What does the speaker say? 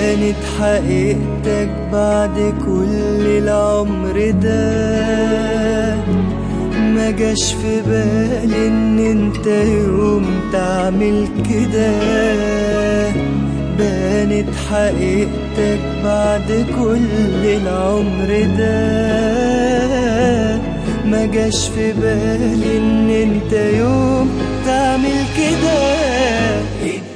بانت حقيقتك بعد كل العمر ده ما جاش في بالي ان انت يوم تعمل كده بانت حقيقتك بعد كل العمر ده ما جاش في بالي ان انت يوم تعمل كده